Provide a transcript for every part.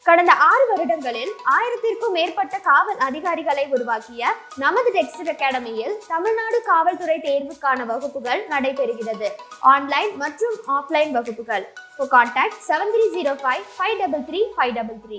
கடந்த ஆறு வருடங்களில் ஆயிரத்திற்கும் மேற்பட்ட காவல் அதிகாரிகளை உருவாக்கிய நமது டெக்ஸ்ட் அகாடமியில் தமிழ்நாடு காவல்துறை தேர்வுக்கான வகுப்புகள் நடைபெறுகிறது ஆன்லைன் மற்றும் ஆஃப்லைன் வகுப்புகள் contact seven three zero five five double three five double three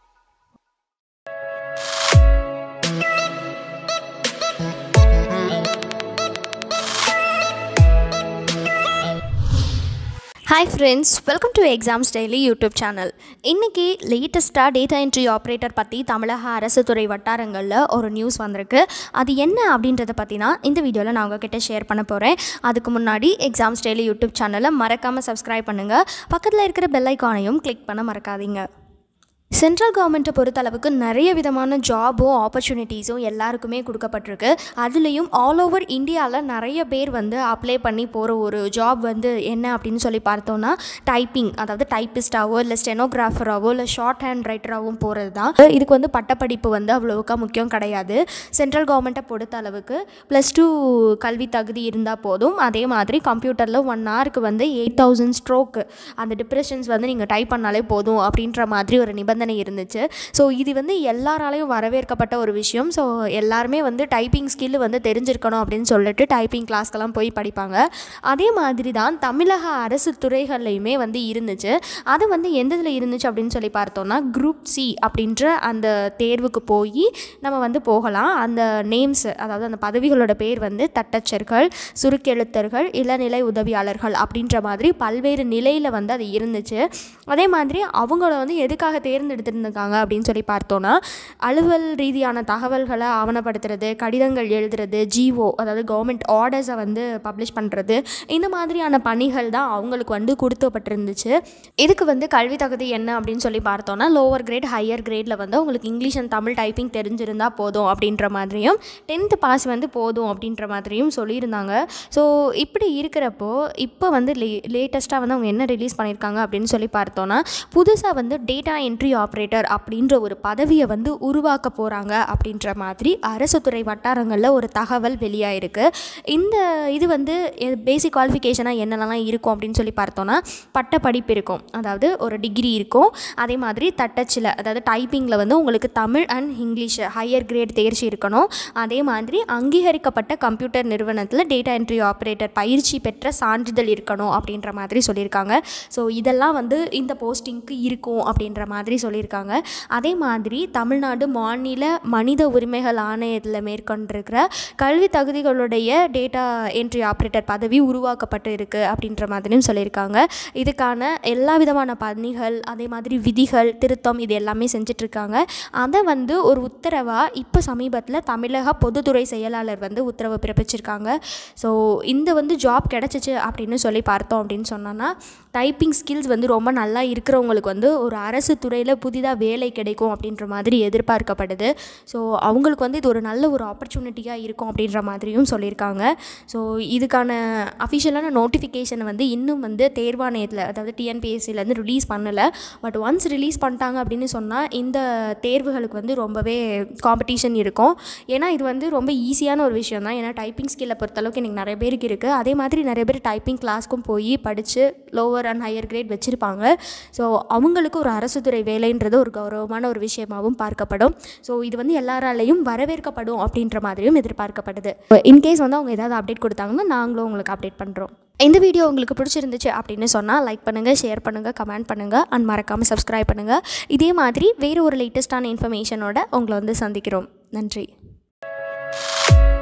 hi friends welcome to exams daily YouTube channel இன்றைக்கி லேட்டஸ்ட்டாக டேட்டா என்ட்ரி ஆப்ரேட்டர் பற்றி தமிழக அரசு துறை வட்டாரங்களில் ஒரு நியூஸ் வந்திருக்கு அது என்ன அப்படின்றத பற்றினா இந்த வீடியோவில் நான் உங்ககிட்ட ஷேர் பண்ண போகிறேன் அதுக்கு முன்னாடி எக்ஸாம்ஸ் டெய்லி யூடியூப் சேனலை மறக்காமல் சப்ஸ்கிரைப் பண்ணுங்கள் பக்கத்தில் இருக்கிற பெல் ஐக்கானையும் கிளிக் பண்ண மறக்காதீங்க சென்ட்ரல் கவர்மெண்ட்டை பொறுத்தளவுக்கு நிறைய விதமான ஜாபும் ஆப்பர்ச்சுனிட்டிஸும் எல்லாருக்குமே கொடுக்கப்பட்டிருக்கு அதுலேயும் ஆல் ஓவர் இந்தியாவில் நிறைய பேர் வந்து அப்ளை பண்ணி போகிற ஒரு ஜாப் வந்து என்ன அப்படின்னு சொல்லி பார்த்தோன்னா டைப்பிங் அதாவது டைப்பிஸ்டாவோ இல்லை ஸ்டெனோகிராஃபராகவோ இல்லை ஷார்ட் ஹேண்ட் ரைட்டராகவும் போகிறது தான் இதுக்கு வந்து பட்டப்படிப்பு வந்து அவ்வளோவுக்கா முக்கியம் கிடையாது சென்ட்ரல் கவர்மெண்ட்டை பொறுத்த அளவுக்கு ப்ளஸ் டூ கல்வி தகுதி இருந்தால் போதும் அதே மாதிரி கம்ப்யூட்டரில் ஒன் ஹவருக்கு வந்து எயிட் தௌசண்ட் ஸ்ட்ரோக்கு அந்த டிப்ரெஷன்ஸ் வந்து நீங்கள் டைப் பண்ணாலே போதும் அப்படின்ற மாதிரி ஒரு நிபந்தனை இருந்துச்சு ஸோ இது வந்து எல்லாராலையும் வரவேற்கப்பட்ட ஒரு விஷயம் ஸோ எல்லாருமே வந்து டைப்பிங் ஸ்கில் வந்து தெரிஞ்சிருக்கணும் அப்படின்னு சொல்லிட்டு டைப்பிங் கிளாஸ்க்கெல்லாம் போய் படிப்பாங்க அதே மாதிரி தான் தமிழக அரசு துறைகள்லையுமே வந்து இருந்துச்சு அது வந்து எந்த இதில் இருந்துச்சு அப்படின்னு சொல்லி பார்த்தோம்னா குரூப் சி அப்படின்ற அந்த தேர்வுக்கு போய் நம்ம வந்து போகலாம் அந்த நேம்ஸ் அதாவது அந்த பதவிகளோட பேர் வந்து தட்டச்சர்கள் சுருக்கெழுத்தர்கள் இளநிலை உதவியாளர்கள் அப்படின்ற மாதிரி பல்வேறு நிலையில் வந்து அது இருந்துச்சு அதே மாதிரி அவங்கள வந்து எதுக்காக தேர்ந்தெடுத்திருந்திருக்காங்க அப்படின்னு சொல்லி பார்த்தோன்னா அலுவல் ரீதியான தகவல்களை ஆவணப்படுத்துறது கடிதங்கள் எழுதுறது ஜிஓ அதாவது கவர்மெண்ட் ஆர்டர்ஸை வந்து பப்ளிஷ் பண்ணுறது இந்த மாதிரியான பணிகள் தான் அவங்களுக்கு வந்து கொடுக்கப்பட்டிருந்துச்சு இதுக்கு வந்து கல்வி தகுதி என்ன அப்படின்னு சொல்லி பார்த்தோன்னா லோவர் கிரேட் ஹையர் கிரேடில் வந்து உங்களுக்கு இங்கிலீஷ் அண்ட் தமிழ் டைப்பிங் தெரிஞ்சிருந்தால் போதும் அப்படின்ற மாதிரியும் டென்த்து பாஸ் வந்து போதும் அப்படின்ற மாதிரியும் சொல்லியிருந்தாங்க ஸோ இப்படி இருக்கிறப்போ இப்போ வந்து லே லேட்டஸ்ட்டாக வந்து அவங்க என்ன ரிலீஸ் பண்ணியிருக்காங்க அப்படின்னு சொல்லி பார்த்தோன்னா புதுசாக வந்து டேட்டா என்ட்ரி ஆப்ரேட்டர் அப்படின்ற ஒரு பதவியை வந்து உருவாக்க போகிறாங்க அப்படின்ற மாதிரி அரசு துறை வட்டாரங்களில் ஒரு தகவல் வெளியாயிருக்கு இந்த இது வந்து பேசிக் குவாலிஃபிகேஷனாக என்னென்னலாம் இருக்கும் அப்படின்னு சொல்லி பார்த்தோன்னா பட்ட படிப்பு இருக்கும் அதாவது ஒரு டிகிரி இருக்கும் அதே மாதிரி தட்டச்சில் அதாவது டைப்பிங்கில் வந்து உங்களுக்கு Tamil and English higher grade தேர்ச்சி இருக்கணும் அதே மாதிரி அங்கீகரிக்கப்பட்ட கம்ப்யூட்டர் நிறுவனத்தில் டேட்டா என்ட்ரி ஆப்ரேட்டர் பயிற்சி பெற்ற சான்றிதழ் இருக்கணும் அப்படின்ற மாதிரி சொல்லியிருக்காங்க ஸோ இதெல்லாம் வந்து இந்த போஸ்டிங்க்கு இருக்கும் அப்படின்ற மாதிரி சொல்லியிருக்காங்க அதே மாதிரி தமிழ்நாடு மாநில மனித உரிமைகள் ஆணையத்தில் மேற்கொண்டிருக்கிற கல்வி தகுதிகளுடைய டேட்டா என்ட்ரி ஆப்ரேட்டர் பதவி உருவாக்கப்பட்டு இருக்குது அப்படின்ற மாதிரியும் சொல்லியிருக்காங்க இதுக்கான எல்லா விதமான பணிகள் அதே மாதிரி விதிகள் திருத்தம் இது எல்லாமே செஞ்சிட்ருக்காங்க அதை வந்து ஒரு உத்தரவாக இப்போ சமீபத்தில் தமிழக பொதுத்துறை செயலாளர் வந்து உத்தரவு பிறப்பிச்சிருக்காங்க ஸோ இந்த வந்து ஜாப் கிடச்சிச்சு அப்படின்னு சொல்லி பார்த்தோம் அப்படின்னு சொன்னோன்னா டைப்பிங் ஸ்கில்ஸ் வந்து ரொம்ப நல்லா இருக்கிறவங்களுக்கு வந்து ஒரு அரசு துறையில் புதிதாக வேலை கிடைக்கும் அப்படின்ற மாதிரி எதிர்பார்க்கப்படுது ஸோ அவங்களுக்கு வந்து இது ஒரு நல்ல ஒரு ஆப்பர்ச்சுனிட்டியாக இருக்கும் அப்படின்ற மாதிரியும் சொல்லியிருக்காங்க ஸோ இதுக்கான அஃபிஷியலான நோட்டிஃபிகேஷனை வந்து இன்னும் வந்து தேர்வாணையத்தில் அதாவது டிஎன்பிஎஸ்சிலேருந்து ரிலீஸ் பண்ணலை பட் ஒன்ஸ் ரிலீஸ் பண்ணிட்டாங்க அப்படின்னு சொன்னால் இந்த தேர்வுகளுக்கு வந்து ரொம்பவே காம்படிஷன் இருக்கும் ஏன்னா இது வந்து ரொம்ப ஈஸியான ஒரு விஷயம் தான் ஏன்னா டைப்பிங் ஸ்கில்லை பொறுத்தளவுக்கு எனக்கு நிறைய பேருக்கு இருக்குது அதே மாதிரி நிறைய பேர் டைப்பிங் கிளாஸ்க்கும் போய் படித்து லோவர் அண்ட் ஹையர் கிரேட் வச்சுருப்பாங்க ஸோ அவங்களுக்கு ஒரு அரசு துறை வேலைன்றது ஒரு கௌரவமான ஒரு விஷயமாகவும் பார்க்கப்படும் ஸோ இது வந்து எல்லாராலையும் வரவேற்கப்படும் அப்படின்ற மாதிரியும் எதிர்பார்க்கப்படுது இன்கேஸ் வந்து அவங்க ஏதாவது அப்டேட் கொடுத்தாங்கன்னா நாங்களும் உங்களுக்கு அப்டேட் பண்ணுறோம் இந்த வீடியோ உங்களுக்கு பிடிச்சிருந்துச்சு அப்படின்னு சொன்னால் லைக் பண்ணுங்கள் ஷேர் பண்ணுங்கள் கமெண்ட் பண்ணுங்கள் அண்ட் மறக்காமல் சப்ஸ்கிரைப் பண்ணுங்கள் இதே மாதிரி வேறு ஒரு லேட்டஸ்ட்டான இன்ஃபர்மேஷனோட உங்களை வந்து சந்திக்கிறோம் நன்றி